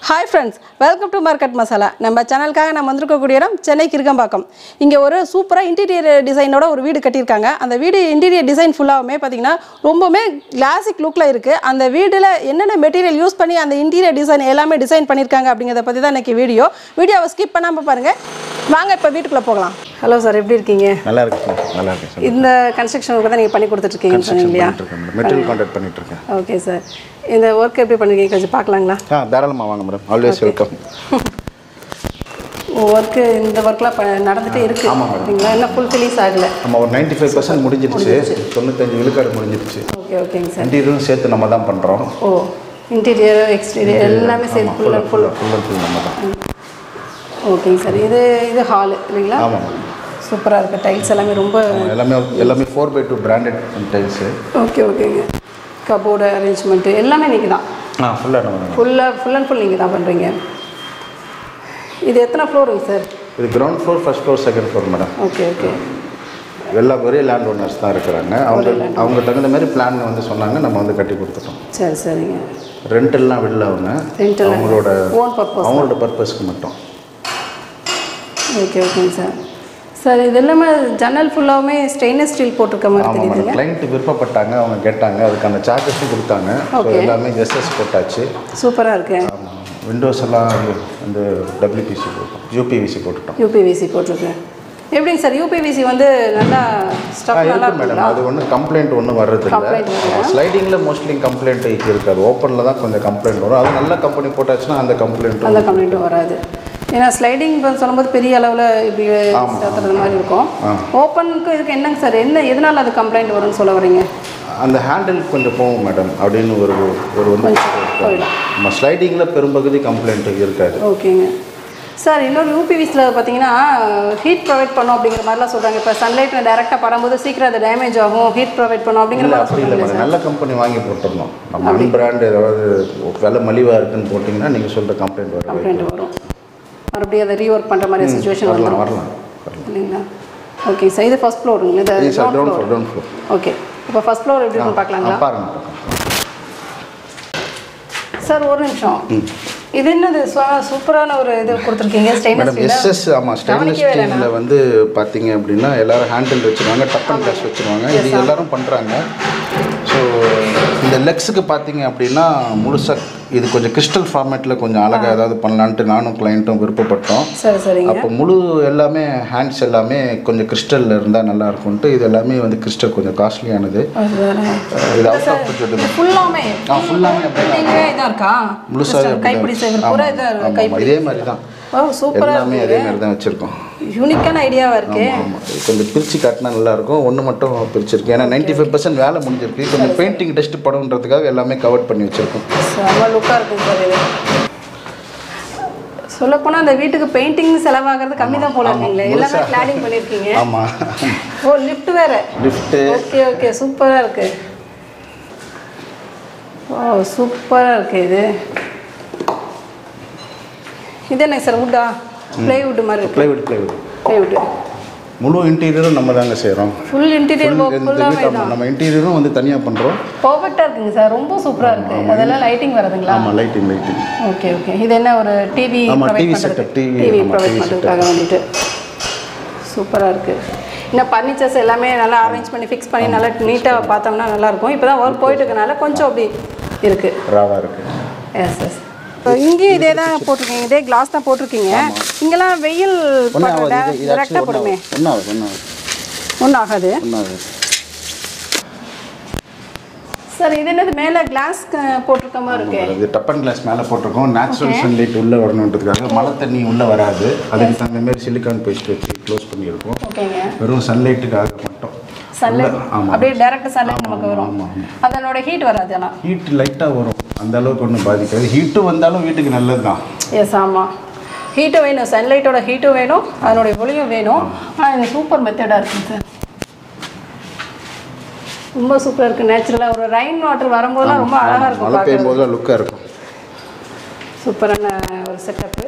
Hi friends welcome to market masala நம்ம சேனலுக்காக நம்ம வந்திருக்கக்கூடிய இடம் சென்னை கிருகம்பாக்கம் இங்கே ஒரு சூப்பராக இன்டீரியர் டிசைனோட ஒரு வீடு கட்டியிருக்காங்க அந்த வீடு இன்டீரியர் டிசைன் ஃபுல்லாகவுமே பார்த்தீங்கன்னா ரொம்பவுமே கிளாசிக் லுக்கில் இருக்குது அந்த வீட்டில் என்னென்ன மெட்டீரியல் யூஸ் பண்ணி அந்த இன்டீரியர் டிசைன் எல்லாமே டிசைன் பண்ணியிருக்காங்க அப்படிங்கிறத பற்றி தான் இன்றைக்கி வீடியோ வீடியோவை ஸ்கிப் பண்ணாமல் பாருங்கள் வாங்க இப்போ வீட்டுக்குள்ளே போகலாம் ஹலோ சார் எப்படி இருக்கீங்க நல்லா இருக்கு சார் நல்லா இருக்கு சார் இந்த கன்ஸ்ட்ரக்ஷன் ஒர்க்கு தான் நீங்கள் பண்ணி கொடுத்துட்ருக்கீங்கன்னு சொன்னீங்க இல்லையா பண்ணிட்டு இருக்கேன் மேடம் மெட்டீரியல் கான்டாக்ட் பண்ணிட்டு இருக்கேன் ஓகே சார் இந்த ஒர்க் எப்படி பண்ணிருக்கீங்க கொஞ்சம் பார்க்கலாங்களா ஆ தாராளமாக வாங்க மேடம் ஆல்வேஸ் வெல்கம் ஒர்க்கு இந்த ஒர்க்லாம் இப்போ நடந்துகிட்டே இருக்கு அப்படிங்களா இன்னும் ஃபுல் ஃபினிஷ் ஆகலை நம்ம ஒரு நைன்டி ஃபைவ் பர்சன்ட் முடிஞ்சிருச்சு தொண்ணூத்தஞ்சு விழுக்காடு முடிஞ்சிருச்சு ஓகே ஓகேங்க சார் இன்டீரியரும் சேர்த்து நம்ம தான் பண்ணுறோம் ஓ இன்டீரியர் எக்ஸ்டீரியர் எல்லாமே சேர்த்து full and full full and full நம்ம தான் ஓகேங்க சார் இது இது ஹால் இல்லைங்களா ஆமாம் மேடம் சூப்பராக இருக்குது டைல்ஸ் எல்லாமே ரொம்ப எல்லாமே எல்லாமே four by two branded tiles okay ஓகேங்க கபோர்டு அரேஞ்ச்மெண்ட்டு எல்லாமே நீங்கள் தான் ஆ ஃபுல்லாக நம்ம ஃபுல்லாக ஃபுல் அண்ட் ஃபுல் நீங்கள் தான் பண்ணுறீங்க இது எத்தனை ஃப்ளோருங்க சார் இது ground floor first floor second floor madam okay okay எல்லா ஒரே லேண்ட் ஓனர்ஸ் தான் இருக்கிறாங்க அவங்க அவங்க தகுந்த மாதிரி பிளான் வந்து சொன்னாங்க நம்ம வந்து கட்டி கொடுத்துட்டோம் சரி சரிங்க ரெண்டெல்லாம் விடல அவங்க Rent எல்லாம் அவங்களோட ஓன் பர்பஸ் அவங்களோட பர்பஸ்க்கு மட்டும் ஓகே ஓகேங்க சார் சார் இது எல்லாமே ஜன்னல் ஃபுல்லாகவுமே ஸ்டெயின்லெஸ் ஸ்டீல் போட்டிருக்க மாதிரி ஆமாம் தெரியுதுங்க மேடம் கிளைண்ட் விருப்பப்பட்டாங்க அவங்க கேட்டாங்க அதுக்கான சார்ஜஸும் கொடுத்தாங்க ஸோ Okay. எல்லாமே எஸ்எஸ் போட்டாச்சு சூப்பராக இருக்கு ஆமாம் விண்டோஸ் எல்லாம் வந்து டபிள்யூபிசி போட்டோம் யூபிவிசி போட்டுட்டோம் யூபிவிசி போட்டிருக்கு எப்படிங்க சார் யூபிவிசி வந்து நல்லா ஆ ஸ்டஃப் நல்லா இருக்கு மேடம் இருக்குங்களா அது ஒன்றும் கம்ப்ளைண்ட் ஒன்றும் வர்றதில்ல Complaint வரல. ஸ்லைடிங்கில் மோஸ்ட்லி கம்ப்ளைண்ட் இருக்காது ஓப்பனில் தான் கொஞ்சம் கம்ப்ளைண்ட் வரும் அது நல்ல கம்பெனி போட்டாச்சுன்னா அந்த கம்ப்ளைண்ட் அந்த கம்ப்ளைண்ட்டும் வராது ஏன்னா ஸ்லைடிங் சொல்லும்போது பெரிய அளவில் இப்படி சேர்த்துறது மாதிரி இருக்கும் ஆ. ஓப்பனுக்கு இதுக்கு என்னங்க சார் என்ன எதனால் அது கம்ப்ளைண்ட் வரும்னு சொல்ல வரீங்க அந்த ஹேண்டில் கொஞ்சம் போகும் மேடம் அப்படின்னு ஒரு ஒரு வந்து போயிடும் நம்ம ஸ்லைடிங்கில் பெரும்பகுதி கம்ப்ளைண்ட் இருக்காது ஓகேங்க சார் இன்னொரு யூபிவிஸில் பார்த்தீங்கன்னா ஹீட் ப்ரொவைட் பண்ணும் அப்படிங்கிற மாதிரிலாம் சொல்கிறாங்க இப்போ சன்லைட் டேரெக்டாக படும்போது சீக்கிரம் அது டேமேஜ் ஆகும் ஹீட் ப்ரொவைட் பண்ணும் அப்படிங்கிற இல்லை மாதிரி அப்படி இல்லை சொல்கிறாங்க மேடம் நல்ல கம்பெனி வாங்கி போட்டுருந்தோம் நம்ம அன் பிராண்ட் ஏதாவது விலை மலிவாக இருக்குன்னு போட்டிங்கன்னா நீங்கள் சொல்கிற கம்ப்ளைண்ட் வரும் கம்ப்ளைண்ட் வரும் மறுபடியும் அதை ரீஒர்க் பண்ணுற மாதிரி சுச்சுவேஷன் வரலாம் வந்துடும் வரலாம் வரலாம் இல்லைங்களா ஓகே சார் இது ஃபர்ஸ்ட் ஃப்ளோருங்க இது இது sir ground down floor. Floor down floor okay இப்போ ஃபர்ஸ்ட் ஃப்ளோர் எப்படி இருக்குன்னு பார்க்கலாங்களா பாருங்க பாருங்க. சார் ஒரு நிமிஷம் இது என்னது சு- சூப்பரான ஒரு இது கொடுத்துருக்கீங்க ஸ்டெயின்லெஸ் மேடம் எஸ்எஸ் ஆமாம் ஸ்டெயின்லெஸ் ஸ்டீலில் வந்து பார்த்தீங்க அப்படின்னா எல்லாரும் ஹேண்டில் வச்சுருவாங்க டப்பன் கிளாஸ் வச்சுருவாங்க இது எல்லாரும் பண்ணுறாங்க ஸோ இந்த லெக்ஸுக்கு பார்த்தீங்க அப்படின்னா முழுசாக இது கொஞ்சம் கிறிஸ்டல் ஃபார்மேட்டில் கொஞ்சம் அழகாக ஏதாவது பண்ணலான்ட்டு நானும் கிளைண்ட்டும் விருப்பப்பட்டோம் சரி சரிங்க அப்போ முழு எல்லாமே ஹேண்ட்ஸ் எல்லாமே கொஞ்சம் கிறிஸ்டலில் இருந்தால் நல்லா இருக்கும்ட்டு இது எல்லாமே வந்து கிறிஸ்டல் கொஞ்சம் காஸ்ட்லியானது அதுதானே. இது அவுட் ஆஃப் பட்ஜெட் இது ஃபுல்லாமே ஆ ஃபுல்லாமே அப்படியே நீங்களே இதாக இருக்கா முழுசாக கைப்பிடி சேவர் பூரா இதாக இருக்கு கைப்பிடி இதே மாதிரி தான் ஓ சூப்பராக எல்லாமே அதே மாதிரி தான் வச்சுருக்கோம் யூனிக்கான ஐடியாவாக இருக்கு ஆமாம் இது கொஞ்சம் பிரித்து காட்டினா நல்லாயிருக்கும் ஒன்று மட்டும் பிரிச்சிருக்கு ஏன்னா நைன்டி ஃபைவ் பர்சன்ட் வேலை முடிஞ்சிருக்கு கொஞ்சம் பெயிண்டிங் டெஸ்ட் படம்ன்றதுக்காக எல்லாமே கவர் பண்ணி வச்சுருக்கோம் செம்ம லுக்காக இருக்குங்க சார் இது சொல்லப்போனால் அந்த வீட்டுக்கு பெயிண்டிங் செலவாகிறது கம்மி தான் போல இருக்கீங்களே எல்லாமே கிளாடிங் பண்ணியிருக்கீங்க ஆமாம் ஓ லிஃப்ட் வேற லிஃப்ட்டு ஓகே ஓகே சூப்பராக இருக்கு ஓ சூப்பராக இருக்கு இது இது என்ன சார் வுட்டா ப்ளைவுட் மாதிரி இருக்கு ப்ளைவுட் ப்ளைவுட் ப்ளைவுட் முழு இன்டீரியரும் நம்ம தாங்க செய்கிறோம் ஃபுல் இன்டீரியர் ஒர்க் இந்த ஃபுல்லாமே வீட்டு நம்ம இன்டீரியரும் வந்து தனியாக பண்ணுறோம் பர்ஃபெக்டாக இருக்குங்க சார் ரொம்ப சூப்பராக இருக்கு அதெல்லாம் லைட்டிங் வருதுங்களா ஆமாம் லைட்டிங் லைட்டிங் ஓகே ஓகே இது என்ன ஒரு டிவி ஆமா, ப்ரொவைட் TV பண்ணுறது setup, TV டிவி ஆமா, ப்ரொவைட் TV பண்ணுறதுக்காக வந்துட்டு சூப்பராக இருக்குது இன்னும் ஃபர்னிச்சர்ஸ் எல்லாமே நல்லா அரேஞ்ச் பண்ணி ஃபிக்ஸ் பண்ணி நல்லா நீட்டாக பார்த்தோம்னா நல்லாயிருக்கும் இப்போ தான் ஒர்க் போயிட்டு இருக்கனால கொஞ்சம் அப்படி இருக்குது ராவாக இருக்குது எஸ் எஸ் இங்கேயும் இதே தான் போட்டிருக்கீங்க இதே கிளாஸ் தான் போட்டிருக்கீங்க இங்கெல்லாம் வெயில் ஒன்றும் ஆகாது இது இது கரெக்டாக ஆக்சுவலி போடுமே ஒன்றும் ஆகுது ஒன்றும் ஆகுது ஒன்றும் ஆகாது ஒன்றும் ஆகுது சார் இது என்னது மேலே கிளாஸ் போட்டிருக்க மாதிரி இருக்கு இது டப்பன் கிளாஸ் மேலே போட்டிருக்கோம் நேச்சுரல் சன்லைட் உள்ளே வரணுன்றதுக்காக மழை தண்ணி உள்ளே வராது அதுக்கு தகுந்த மாதிரி சிலிக்கான் பேஸ்ட் வச்சு க்ளோஸ் பண்ணியிருக்கோம் ஓகேங்க வெறும் சன்லைட்டுக்காக மட்டும் சன்லைட் ஆமாம் அப்படியே டைரக்ட் சன்லைட் நமக்கு வரும் ஆமாம் ஆமாம் அதனோட ஹீட் வராது ஆனால் ஹீட் லைட்டாக வரும் அந்த அளவுக்கு ஒன்றும் பாதிக்காது ஹீட்டும் வந்தாலும் வீட்டுக்கு நல்லது தான் எஸ் ஆமாம் ஹீட்டும் வேணும் சன்லைட்டோட ஹீட்டும் வேணும் அதனுடைய ஒளியும் வேணும் ஆனால் இது சூப்பர் மெத்தடாக இருக்குங்க சார் ரொம்ப சூப்பராக இருக்குது நேச்சுரலாக ஒரு ரெயின் வாட்டர் வரும்போதெல்லாம் ரொம்ப அழகாக இருக்கும் மழை பெய்யும் பார்க்கறது போது லுக்காக இருக்கும் சூப்பரான ஒரு செட்டப்பு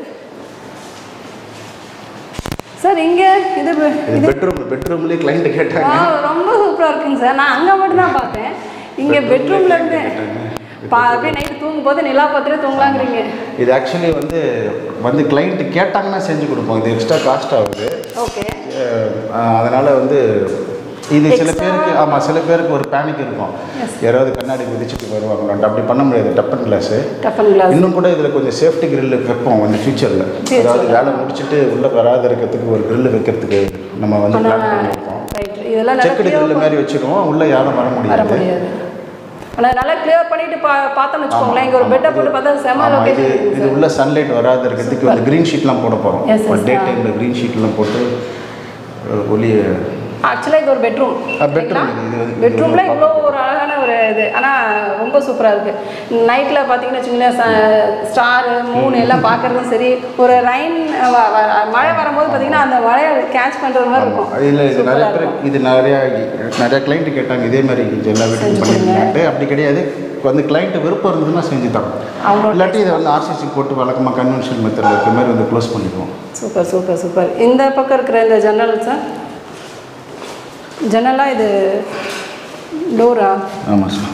சார் இங்கே இது இது பெட்ரூம் பெட்ரூம்லேயே கிளைண்ட் கேட்டாங்க ஆ, ரொம்ப சூப்பராக இருக்குங்க சார் நான் அங்கே மட்டும் தான் பார்த்தேன் இங்கே பெட்ரூம்ல இருந்து பா அப்படியே நைட்டு தூங்கும் போது நிலா பார்த்துட்டு தூங்கலாங்கிறீங்க இது ஆக்சுவலி வந்து வந்து கிளைண்ட் கேட்டாங்கன்னா செஞ்சு கொடுப்போம் இது எக்ஸ்ட்ரா காஸ்ட் ஆகுது ஓகே அஹ் அதனால வந்து இது சில பேருக்கு ஆமாம் சில பேருக்கு ஒரு பேனிக் இருக்கும் யாராவது கண்ணாடி குதிச்சுட்டு வருவாங்களான்ட்டு அப்படி பண்ண முடியாது டப்பன் கிளாஸு டஃபன் கிளாஸ் இன்னும் கூட இதில் கொஞ்சம் சேஃப்டி grill வைப்போம் வந்து ஃபியூச்சரில் அதாவது வேலை முடிச்சுட்டு உள்ளே வராத இருக்கிறதுக்கு ஒரு grill வைக்கிறதுக்கு நம்ம வந்து பிளான் பண்ணியிருக்கோம் ரைட் இதெல்லாம் நல்லா செக்குடு grill மாதிரி வச்சுருவோம் உள்ளே யாரும் வர வர முடியாது முடியாது ஆனால் நல்லா கிளியர் பண்ணிட்டு பா பார்த்தோம்னு வச்சுக்கோங்களேன் இங்கே ஒரு பெட்டை போட்டு பார்த்தா செம ஆமாம் இது லொக்கேஷன் இது உள்ள சன்லைட் வராத இருக்கிறதுக்கு வந்து க்ரீன் ஷீட்லாம் போட போகிறோம் Yes, yes, டே டைமில் க்ரீன் ஷீட்லாம் போட்டு அஹ், ஒளி ஆக்சுவலாக இது ஒரு பெட்ரூம் ஆ, bedroom இது, இது வந்து- பெட்ரூமில் இவ்வளோ ஒரு அழகான ஒரு இது ஆனால் ரொம்ப சூப்பராக இருக்குது நைட்டில் பார்த்தீங்கன்னு வச்சுங்களேன் ஸ்டாரு மூணு எல்லாம் பார்க்குறதும் சரி ஒரு ரைன் மழை வரும்போது பார்த்தீங்கன்னா அந்த மழையை கேட்ச் பண்ணுறது மாதிரி இருக்கும் இல்லை இது நிறைய பேர் இது நிறையா நிறைய கிளைண்ட் கேட்டாங்க இதே மாதிரி இது எல்லா வீட்டுக்கும் பண்ணிருக்கீங்கன்ட்டு அப்படி கிடையாது வந்து கிளைண்ட் விருப்பம் இருந்ததுன்னா செஞ்சு தரோம் அவங்களோட இல்லாட்டி இதை வந்து ஆர்சிசி போட்டு வழக்கமாக கன்வென்ஷன் மெத்தடில் இருக்க மாதிரி வந்து க்ளோஸ் பண்ணிக்குவோம் சூப்பர் சூப்பர் சூப்பர் இந்த பக்கம் இருக்கிற இந்த ஜன்னல் சார் ஜன்னலாக இது டோரா ஆமாம் சார்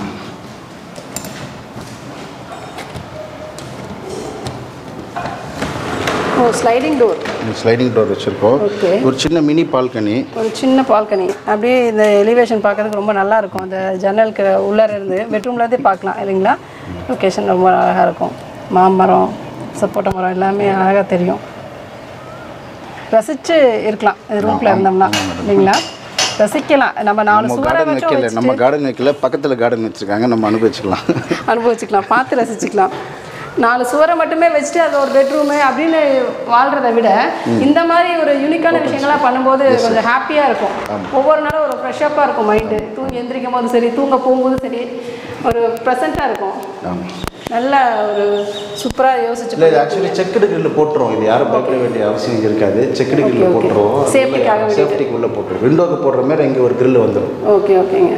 ஓ ஸ்லைடிங் டோர் ஸ்லைடிங் டோர் வச்சுருக்கோம் ஓகே ஒரு சின்ன மினி பால்கனி ஒரு சின்ன பால்கனி அப்படியே இந்த எலிவேஷன் பார்க்கறதுக்கு ரொம்ப நல்லா இருக்கும் அந்த ஜன்னலுக்கு உள்ளே இருந்து பெட்ரூம்லேருந்தே பார்க்கலாம் இல்லைங்களா லொக்கேஷன் ரொம்ப அழகாக இருக்கும் மாமரம் சப்போட்டா மரம் எல்லாமே அழகாக தெரியும் ரசித்து இருக்கலாம் இந்த ரூம்ல இருந்தோம்னா இல்லைங்களா ரசிக்கலாம் நம்ம நாலு நம்ம சுவரை கார்டன் வச்சும் வைக்கல நம்ம கார்டன் வைக்கல பக்கத்தில் கார்டன் வச்சுருக்காங்க நம்ம அனுபவிச்சுக்கலாம் அனுபவிச்சுக்கலாம் பார்த்து ரசிச்சுக்கலாம் நாலு சுவரை மட்டுமே வச்சுட்டு அது ஒரு பெட்ரூமு அப்படின்னு வாழ்கிறத விட இந்த மாதிரி ஒரு யூனிக்கான விஷயங்கள்லாம் பண்ணும்போது கொஞ்சம் ஹாப்பியாக இருக்கும் ஒவ்வொரு நாளும் ஒரு ஃப்ரெஷ்ஷப்பாக இருக்கும் மைண்டு தூங்கி எந்திரிக்கும் போது சரி தூங்க போகும்போது சரி ஒரு ப்ரெசண்ட்டாக இருக்கும் ஆமாம் நல்ல ஒரு சூப்பராக யோசிச்சு இல்லை இது ஆக்சுவலி செக்குடு கிரில் போட்டுருவோம் இது யாரும் பயப்பட வேண்டிய அவசியம் இருக்காது செக்குடு Okay, கிரில் okay. போட்டுருவோம் Safety-க்காக வேண்டியது. சேஃப்டிக்கு உள்ளே போட்டுருவோம் விண்டோக்கு போடுற மாதிரி இங்கே ஒரு கிரில் வந்துடும் ஓகே ஓகேங்க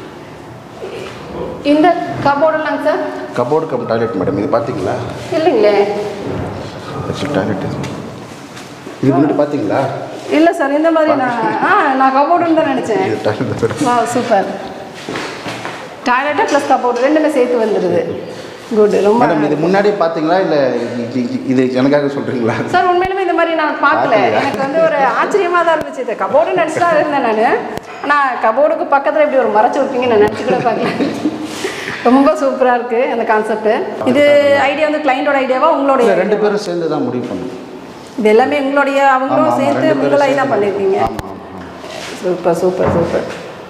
இந்த கபோர்டுலாங்க sir cupboard cum toilet madam இது பார்த்தீங்களா இல்லைங்களே ஆக்சுவலி டாய்லெட் இது இது முன்னாடி பார்த்தீங்களா இல்லை சார் இந்த மாதிரி நான் ஆ நான் கபோர்டுன்னு தான் நினச்சேன் இது டாய்லெட் மேடம் வா சூப்பர் டாய்லெட்டு ப்ளஸ் கபோர்டு ரெண்டுமே சேர்த்து வந்துடுது குட் ரொம்ப மேடம் இது முன்னாடியே பார்த்தீங்களா இல்லை இது எனக்காக சொல்கிறீங்களா சார் உண்மையிலுமே இந்த மாதிரி நான் பார்க்கல எனக்கு வந்து ஒரு ஆச்சரியமாக தான் இருந்துச்சு இது கபோர்டு நினச்சி தான் இருந்தேன் நான் ஆனால் கபோர்டுக்கு பக்கத்தில் இப்படி ஒரு மறைச்சு வைப்பீங்க நான் நினச்சி கூட பார்க்கல ரொம்ப சூப்பராக இருக்குது அந்த கான்செப்ட் இது ஐடியா வந்து கிளைண்டோட ஐடியாவா உங்களுடைய இல்லை ரெண்டு பேரும் சேர்ந்து தான் முடிவு பண்ணோம் இது எல்லாமே உங்களுடைய ஆமா, அவங்களும் ஆமா, சேர்த்து ரெண்டு பேரும் உங்களாய் தான் சேர்ந்து. பண்ணியிருக்கீங்க ஆமாம் ஆமாம் சூப்பர் சூப்பர் சூப்பர்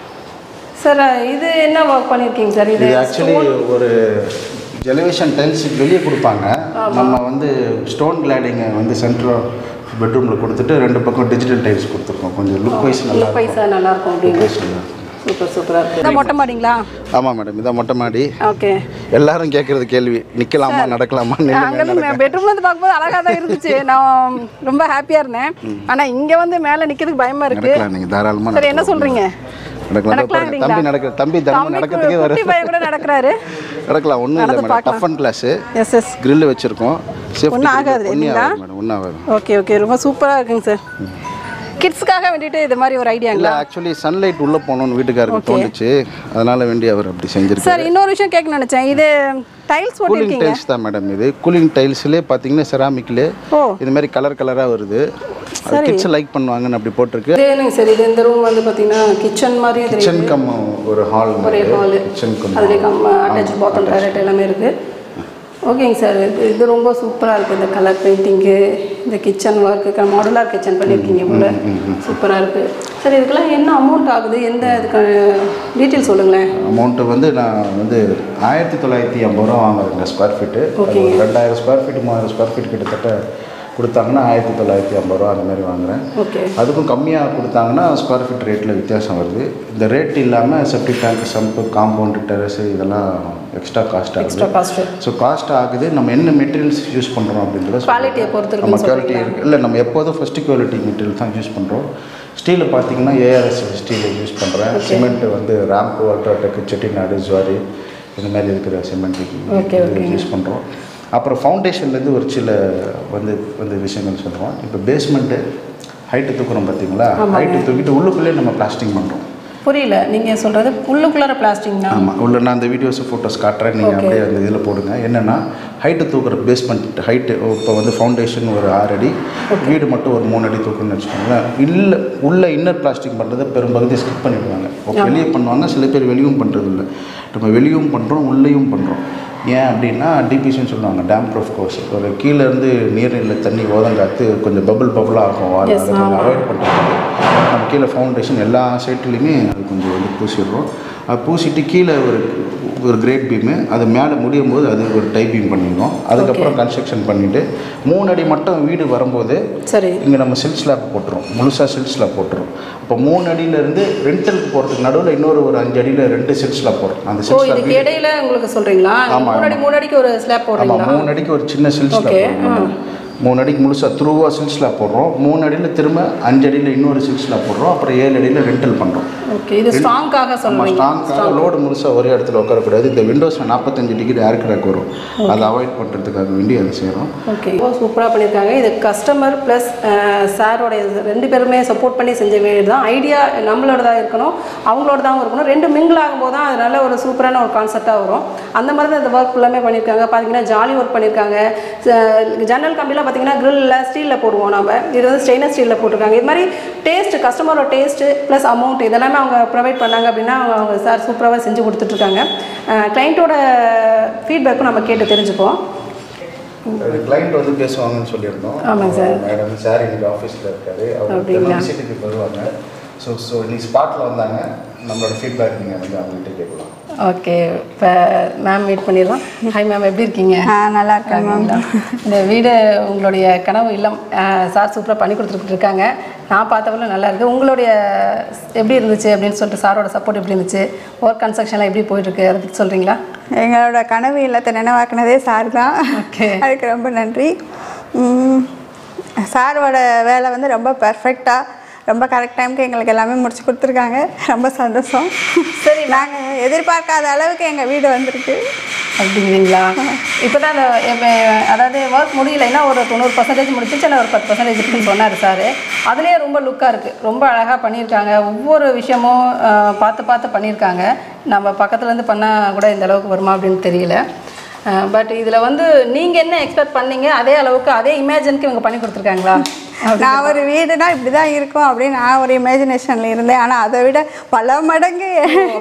சார் இது என்ன ஒர்க் பண்ணியிருக்கீங்க சார் இது இது ஆக்சுவலி ஒரு ஜெலிவேஷன் டைல்ஸ் வெளியே கொடுப்பாங்க நம்ம வந்து ஸ்டோன் கிளாடிங்கை வந்து சென்ட்ரல் பெட்ரூமில் கொடுத்துட்டு ரெண்டு பக்கம் டிஜிட்டல் டைல்ஸ் கொடுத்துருக்கோம் கொஞ்சம் லுக் வைஸ் நல்லா லுக் பைசா நல்லா இருக்கும் அப்படின்னு வைஸ் நல்லா இருக்கும் சூப்பர் சூப்பராக இருக்குது இதான் மொட்டை மாடிங்களா ஆமாம் மேடம் இதான் மொட்டை மாடி ஓகே எல்லாரும் கேட்குறது கேள்வி நிற்கலாமா நடக்கலாமா நில்லுங்க அங்கேருந்து பெட்ரூம்ல இருந்து பார்க்கும்போது அழகாக தான் இருந்துச்சு நான் ரொம்ப ஹாப்பியாக இருந்தேன் ஆனால் இங்கே வந்து மேலே நிற்கிறதுக்கு பயமாக இருக்கு நடக்கலாம் நீங்கள் தாராளமாக சரி என்ன சொல்கிறீங்க நடக்கலாம் இதோ பாருங்க, நடக்கலாங்கிறீங்களா? தம்பி நடக்க தம்பி தினமும் நடக்கிறதுக்கே வர குட்டி பையன் கூட நடக்கிறாரு நடக்கலாம் ஒன்றும் இல்லை நடந்து மேடம் பார்க்கலாம். Tough and glass S S grill வச்சுருக்கோம் ஒண்ணும் ஆகாது ஒன்றும் இல்லைங்களா? ஆகாது மேடம் ஒன்றும் ஆகாது ஓகே ஓகே ரொம்ப சூப்பராக இருக்குங்க சார் கிட்ஸ்க்காக வேண்டிட்டு இது மாதிரி ஒரு இல்லை ஐடியாங்களா ஆக்சுவலி சன்லைட் உள்ளே போகணும்னு வீட்டுக்காரருக்கு தோணுச்சு அதனால வேண்டி அவர் அப்படி செஞ்சிருக்காரு சார் இன்னொரு விஷயம் கேட்க நினச்சேன் இது டைல்ஸ் கூலிங் போட்டிருக்கீங்க டைல்ஸ் தான் மேடம் இது கூலிங் டைல்ஸ்லேயே பார்த்தீங்கன்னா செராமிக்லேயே ஓ இது மாதிரி கலர் கலராக வருது அது கிட்ஸ் லைக் பண்ணுவாங்கன்னு அப்படி போட்டிருக்கு இது என்னங்க சார் இது இந்த ரூம் வந்து பார்த்தீங்கன்னா கிச்சன் மாதிரியும் தெரியுது கிச்சன் கம் ஒரு ஹால் ஒரே ஹால் கிச்சன் கம் அதுலேயே கம் அட்டாச் பாத்ரூம் டாய்லெட் எல்லாமே இருக்குது ஓகேங்க சார் இது இது ரொம்ப சூப்பராக இருக்குது இந்த கலர் பெயிண்டிங்கு இந்த கிச்சன் ஒர்க்கு மாடுலார் கிச்சன் பண்ணியிருக்கீங்க போல சூப்பராக இருக்குது சார் இதுக்கெல்லாம் என்ன அமௌண்ட் ஆகுது எந்த இதுக்கான டீட்டெயில் சொல்லுங்களேன் அமௌண்ட்டு வந்து நான் வந்து ஆயிரத்தி தொள்ளாயிரத்தி ஐம்பது ரூபா வாங்குறேங்க ஸ்கொயர் ஃபீட்டு Okay. ரெண்டாயிரம் ஸ்கொயர் ஃபீட் மூவாயிரம் ஸ்கொயர் ஃபீட் கிட்டத்தட்ட கொடுத்தாங்கன்னா ஆயிரத்தி தொள்ளாயிரத்தி ஐம்பது ரூபா அந்த மாதிரி வாங்குறேன் ஓகே அதுக்கும் கம்மியாக கொடுத்தாங்கன்னா ஸ்கொயர் ஃபீட் ரேட்டில் வித்தியாசம் வருது இந்த ரேட் இல்லாமல் septic tank sump compound terrace இதெல்லாம் எக்ஸ்ட்ரா காஸ்ட் ஆகுது எக்ஸ்ட்ரா காஸ்ட்டு ஸோ காஸ்ட் ஆகுது நம்ம என்ன மெட்டீரியல்ஸ் யூஸ் பண்ணுறோம் அப்படின்றத குவாலிட்டியை பொறுத்து நம்ம இருக்குன்னு குவாலிட்டி இருக்குது இல்லை நம்ம எப்போதும் ஃபஸ்ட்டு குவாலிட்டி மெட்டீரியல் தான் யூஸ் பண்ணுறோம் ஸ்டீலில் பார்த்தீங்கன்னா ஏஆர்எஸ் ஸ்டீலை யூஸ் பண்ணுறேன் சிமெண்ட் வந்து ரேம்ப் அல்ட்ராடெக் செட்டிநாடு ஜுவாரி இந்த மாதிரி இருக்கிற Okay, சிமெண்ட் யூஸ் பண்ணுறோம் அப்புறம் ஃபவுண்டேஷன்லேருந்து ஒரு சில வந்து வந்து விஷயங்கள் சொல்கிறோம் இப்போ பேஸ்மெண்ட்டு ஹைட்டு தூக்குறோம் பார்த்தீங்களா ஹைட்டு தூக்கிட்டு உள்ளுக்குள்ளேயே நம்ம பிளாஸ்டிங் பண்ணுறோம் புரியல நீங்கள் சொல்கிறது உள்ளுக்குள்ளார பிளாஸ்டிக்னா ஆமாம் உள்ள நான் அந்த வீடியோஸ் ஃபோட்டோஸ் காட்டுறேன் நீங்கள் Okay. அப்படியே அந்த இதில் போடுங்க என்னென்னா ஹைட்டு தூக்குற பேஸ்மெண்ட் ஹைட்டு இப்போ வந்து ஃபவுண்டேஷன் ஒரு ஆறு அடி வீடு மட்டும் ஒரு மூணு அடி தூக்குன்னு வச்சுக்கோங்களேன் இல்லை உள்ள இன்னர் பிளாஸ்டிக் பண்ணுறதை பெரும்பகுதி ஸ்கிப் பண்ணிடுவாங்க இப்போ வெளியே பண்ணுவாங்க சில பேர் வெளியும் பண்ணுறது இல்லை நம்ம வெளியும் பண்ணுறோம் உள்ளேயும் பண்ணுறோம் ஏன் அப்படின்னா டிபிசின்னு சொல்லுவாங்க டேம் ப்ரூஃப் கோர்ஸ் ஒரு கீழே இருந்து நீரில் தண்ணி ஓதங்காத்து கொஞ்சம் பபிள் பபிளாக ஆகும் அதை Yes, கொஞ்சம் ஆமா. அவாய்ட் பண்ணுறது நம்ம கீழே ஃபவுண்டேஷன் எல்லா சைட்லேயுமே அது கொஞ்சம் வந்து பூசிடுறோம் அது பூசிட்டு கீழே ஒரு ஒரு கிரேட் பீமு அது மேலே முடியும் போது அது ஒரு டை பீம் பண்ணிடுவோம் அதுக்கப்புறம் கன்ஸ்ட்ரக்ஷன் பண்ணிவிட்டு மூணு அடி மட்டும் வீடு வரும்போது சரி இங்கே நம்ம சில் ஸ்லாப் போட்டுரும் முழுசாக சில் ஸ்லாப் போட்டுரும் இப்போ மூணு அடியிலேருந்து ரெண்டலுக்கு போகிறதுக்கு நடுவில் இன்னொரு ஒரு அஞ்சு அடியில் ரெண்டு சில் ஸ்லாப் போடுறோம் அந்த ஓ சில் இதுக்கு ஸ்லாப் இடையில உங்களுக்கு சொல்கிறீங்களா ஆமா, மூணு அடி மூணு அடிக்கு ஒரு ஸ்லாப் ஆமாம் போடுறீங்களா மூணு அடிக்கு ஒரு சின்ன சில் ஸ்லாப் Okay, போடுறோம் மூணு அடிக்கு முழுசாக த்ரூவாக சில் ஸ்லாப் போடுறோம் மூணு அடியில் திரும்ப அஞ்சு அடியில் இன்னொரு சில் ஸ்லாப் போடுறோம் அப்புறம் ஏழு அடியில் ரெண்டல் பண்ணுறோம் ஓகே இது ஸ்ட்ராங்காக நம்ம சொல்லுவீங்க ஸ்ட்ராங்காக லோடு முழுசாக ஒரே இடத்துல உட்காரக்கூடாது இந்த விண்டோஸில் நாற்பத்தஞ்சு டிகிரி ஏர் கிராக் வரும் அதை அவாய்ட் பண்ணுறதுக்காக வேண்டி அதை செய்கிறோம் ஓகே சூப்பராக பண்ணியிருக்காங்க இது கஸ்டமர் ப்ளஸ் சாரோடைய ரெண்டு பேருமே சப்போர்ட் பண்ணி செஞ்ச வீடு தான் ஐடியா நம்மளோட தான் இருக்கணும் அவங்களோட தான் இருக்கணும் ரெண்டு மிங்கிள் ஆகும்போது தான் அது நல்ல ஒரு சூப்பரான ஒரு கான்செப்டாக வரும் அந்த மாதிரி தான் இந்த ஒர்க் ஃபுல்லாமே பண்ணியிருக்காங்க பார்த்தீங்கன்னா ஜாலி ஒர்க் பண்ணியிருக்காங்க ச- ஜன்னல் கம்பிலாம் பார்த்தீங்கன்னா க்ரில்லில் ஸ்டீலில் போடுவோம் நம்ம இது வந்து ஸ்டெயின்லெஸ் ஸ்டீலில் போட்டிருக்காங்க இது மாதிரி டேஸ்ட் கஸ்டமரோட டேஸ்ட்டு ப்ளஸ் அமௌண்ட் இதெல்லாமே அவங்க ப்ரொவைட் பண்ணாங்க அப்படின்னா அவங்க அவங்க சார் சூப்பராகவே செஞ்சு கொடுத்துட்ருக்காங்க கிளைண்ட்டோட ஃபீட்பேக்கும் நம்ம கேட்டு தெரிஞ்சுப்போம் கிளைண்ட் வந்து பேசுவாங்கன்னு சொல்லியிருந்தோம் ஆமாங்க சார். மேடம் சார் இன்னைக்கு ஆஃபீஸில் இருக்காரு அவர் அப்படிங்களா? விசிட்டுக்கு வருவாங்க ஸோ ஸோ இன்னைக்கு ஸ்பாட்டில் வந்தாங்க நம்மளோட ஃபீட்பேக் நீங்கள் வந்து அவங்ககிட்ட கேட்கலாம் ஓகே இப்போ மேம் மீட் பண்ணிடலாம் ஹாய் மேம் எப்படி இருக்கீங்க ஆ நல்லா இருக்கேன் மேம் இந்த வீடு உங்களுடைய கனவு இல்லம் சார் சூப்பராக பண்ணி கொடுத்துட்டு இருக்காங்க நான் பார்த்தவரை நல்லா இருக்கு உங்களுடைய எப்படி இருந்துச்சு அப்படின்னு சொல்லிட்டு சாரோட சப்போர்ட் எப்படி இருந்துச்சு ஒர்க் கன்ஸ்ட்ரக்ஷன்லாம் எப்படி போயிட்டுருக்கு அதை பற்றி சொல்கிறீங்களா எங்களோட கனவு இல்லத்தை நினைவாக்குனதே சார் தான் Okay. அதுக்கு ரொம்ப நன்றி ம், சாரோட வேலை வந்து ரொம்ப பெர்ஃபெக்டாக ரொம்ப கரெக்ட் டைமுக்கு எங்களுக்கு எல்லாமே முடிச்சு கொடுத்துருக்காங்க ரொம்ப சந்தோஷம் சரி நாங்கள் எதிர்பார்க்காத அளவுக்கு எங்கள் வீடு வந்திருக்கு அப்படிங்களா இப்போ தான் அந்த எப்ப- அதாவது ஒர்க் முடியலைன்னா ஒரு தொண்ணூறு பர்சன்டேஜ் முடிச்சிச்சு இல்லை ஒரு பத்து பர்சன்டேஜ் இருக்குன்னு சொன்னார் சார் அதுலேயே ரொம்ப லுக்காக இருக்குது ரொம்ப அழகாக பண்ணியிருக்காங்க ஒவ்வொரு விஷயமும் அஹ், பார்த்து பார்த்து பண்ணியிருக்காங்க நம்ம பக்கத்துலேருந்து பண்ணால் கூட இந்த அளவுக்கு வருமா அப்படின்னு தெரியல பட் இதில் வந்து நீங்கள் என்ன எக்ஸ்பெக்ட் பண்ணீங்க அதே அளவுக்கு அதே இமேஜினுக்கு இவங்க பண்ணி கொடுத்துருக்காங்களா நான் ஒரு வீடுனா இப்படி தான் இருக்கும் அப்படின்னு நான் ஒரு இமேஜினேஷனில் இருந்தேன் ஆனால் அதை விட பல மடங்கு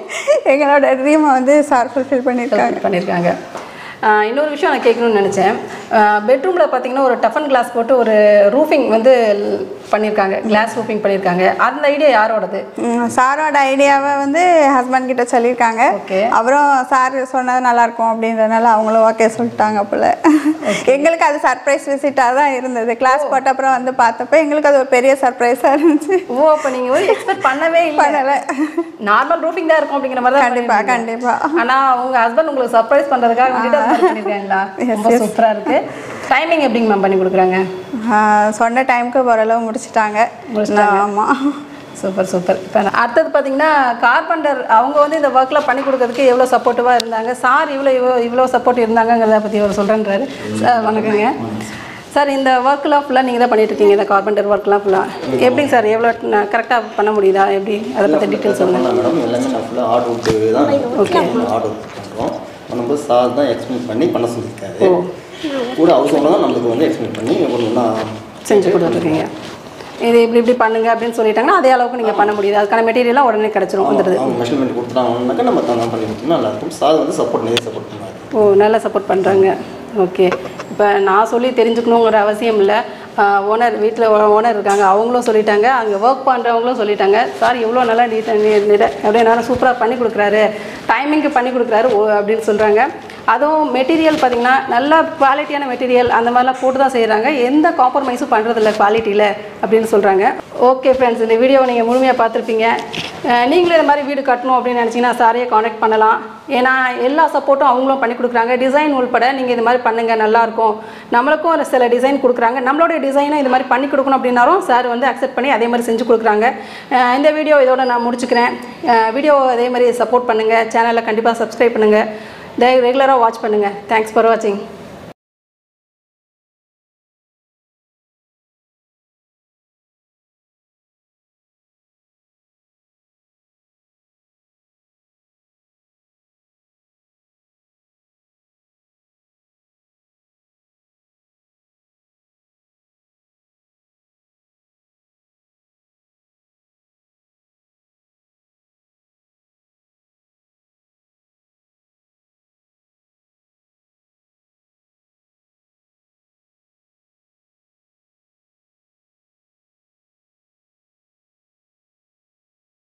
எங்களோட ட்ரீமை வந்து சார் ஃபுல்ஃபில் பண்ணியிருக்காங்க பண்ணியிருக்காங்க ஆஹ் இன்னொரு விஷயம் நான் கேட்கணும்னு நினச்சேன் பெட்ரூமில் பார்த்தீங்கன்னா ஒரு டஃபன் கிளாஸ் போட்டு ஒரு ரூஃபிங் வந்து ல்- பண்ணியிருக்காங்க கிளாஸ் ரூஃபிங் பண்ணியிருக்காங்க அந்த ஐடியா யாரோடது ம், சாரோட ஐடியாவை வந்து ஹஸ்பண்ட் கிட்ட சொல்லியிருக்காங்க Okay. அப்புறம் சார் சொன்னது நல்லா இருக்கும் அப்படின்றதுனால அவங்களும் ஓகே சொல்லிட்டாங்க போல எங்களுக்கு அது சர்ப்ரைஸ் விசிட்டாக தான் இருந்தது கிளாஸ் போட்ட அப்புறம் வந்து பார்த்தப்ப எங்களுக்கு அது ஒரு பெரிய சர்ப்ரைஸாக இருந்துச்சு ஓ அப்போ நீங்கள் வந்து எக்ஸ்பெக்ட் பண்ணவே இல்லை பண்ணல. நார்மல் ரூஃபிங் தான் இருக்கும் அப்படிங்கிற மாதிரி தான் கண்டிப்பா, பண்ணியிருந்தீங்க. கண்டிப்பா. ஆனா உங்க ஹஸ்பண்ட் உங்களுக்கு சர்ப்ரைஸ் பண்றதுக்காக வந்துட்டு அது மாதிரி பண்ணியிருக்காங்களா ரொம்ப சூப்பரா இருக்கு டைமிங் எப்படிங்க மேம் பண்ணி கொடுக்குறாங்க ஆஹ், சொன்ன டைமுக்கு ஓரளவு முடிச்சிட்டாங்க முடிச்சிட்டாங்க. ஆமாம் சூப்பர் சூப்பர் இப்போ அடுத்தது பார்த்தீங்கன்னா கார்பெண்டர் அவங்க வந்து இந்த ஒர்க்கில் பண்ணி கொடுக்கறதுக்கு எவ்வளோ சப்போர்ட்டிவாக இருந்தாங்க சார் இவ்வளோ இவ்வளோ இவ்வளோ சப்போர்ட் இருந்தாங்கங்கிறத பற்றி அவர் சொல்கிறேன்றாரு சார் வணக்கங்க சார் இந்த ஒர்க்லாம் ஃபுல்லாக நீங்கள் தான் பண்ணிட்டு இருக்கீங்க இந்த கார்பெண்டர் ஒர்க்லாம் ஃபுல்லாக எப்படிங்க சார் எவ்வளோ கரெக்டாக பண்ண முடியுதா எப்படி அதை பற்றி டீட்டெயில்ஸ் சொல்லுங்கள் பண்ணலாம் மேடம் எல்லாமே நான் ஃபுல்லாக ஆர்ட் ஒர்க்கு தான் ஓகே ஆர்ட் ஒர்க் பண்ணுறோம் பண்ணும்போது சார் தான் எக்ஸ்பிளைன் பண்ணி பண்ண சொல்லியிருக்காரு கூட ஹவுஸ் ஓனர் தான் நம்மளுக்கு வந்து எக்ஸ்பிளைன் பண்ணி ஒன்று ஒன்றா செஞ்சு கொடுத்துருக்கீங்க இது இப்படி இப்படி பண்ணுங்க அப்படின்னு சொல்லிட்டாங்கன்னா அதே அளவுக்கு நீங்கள் பண்ண முடியுது அதுக்கான மெட்டீரியலாக உடனே கிடச்சிரும் வந்துடுது அவங்க மெஷர்மெண்ட் கொடுத்துட்டாங்கன்னாக்கா நம்ம தான் பண்ணி கொடுத்தோம்னா நல்லாயிருக்கும் சார் வந்து சப்போர்ட் நிறைய சப்போர்ட் பண்ணாரு ஓ நல்லா சப்போர்ட் பண்ணுறாங்க ஓகே இப்போ நான் சொல்லி தெரிஞ்சுக்கணுங்கிற அவசியம் இல்லை ஓனர் வீட்டில் ஓனர் இருக்காங்க அவங்களும் சொல்லிட்டாங்க அங்கே ஒர்க் பண்ணுறவங்களும் சொல்லிட்டாங்க சார் இவ்வளோ நல்லா நீட் அப்படியே நல்லா சூப்பராக பண்ணி கொடுக்குறாரு டைமிங்க்கு பண்ணி கொடுக்குறாரு ஓ அப்படின்னு சொல்கிறாங்க அதுவும் மெட்டீரியல் பார்த்தீங்கன்னா நல்ல குவாலிட்டியான மெட்டீரியல் அந்த மாதிரிலாம் போட்டு தான் செய்கிறாங்க எந்த காம்ப்ரமைஸும் பண்ணுறதில்ல குவாலிட்டியில் அப்படின்னு சொல்கிறாங்க ஓகே ஃப்ரெண்ட்ஸ் இந்த வீடியோவை நீங்கள் முழுமையாக பார்த்துருப்பீங்க அஹ் நீங்களும் இந்த மாதிரி வீடு கட்டணும் அப்படின்னு நினச்சிங்கன்னா சாரையே காண்டாக்ட் பண்ணலாம் ஏன்னா எல்லா சப்போர்ட்டும் அவங்களும் பண்ணி கொடுக்குறாங்க டிசைன் உள்பட நீங்கள் இது மாதிரி பண்ணுங்கள் நல்லாயிருக்கும் நம்மளுக்கும் ஒரு சில டிசைன் கொடுக்குறாங்க நம்மளுடைய டிசைனை இது மாதிரி பண்ணி கொடுக்கணும் அப்படின்னாலும் சார் வந்து அக்செப்ட் பண்ணி அதே மாதிரி செஞ்சு கொடுக்குறாங்க அஹ் இந்த வீடியோ இதோட நான் முடிச்சுக்கிறேன் வீடியோ அதே மாதிரி சப்போர்ட் பண்ணுங்கள் சேனலை கண்டிப்பாக சப்ஸ்கிரைப் பண்ணுங்கள் ரெகுலராக வாட்ச் பண்ணுங்கள் தேங்க்ஸ் ஃபார் வாட்சிங்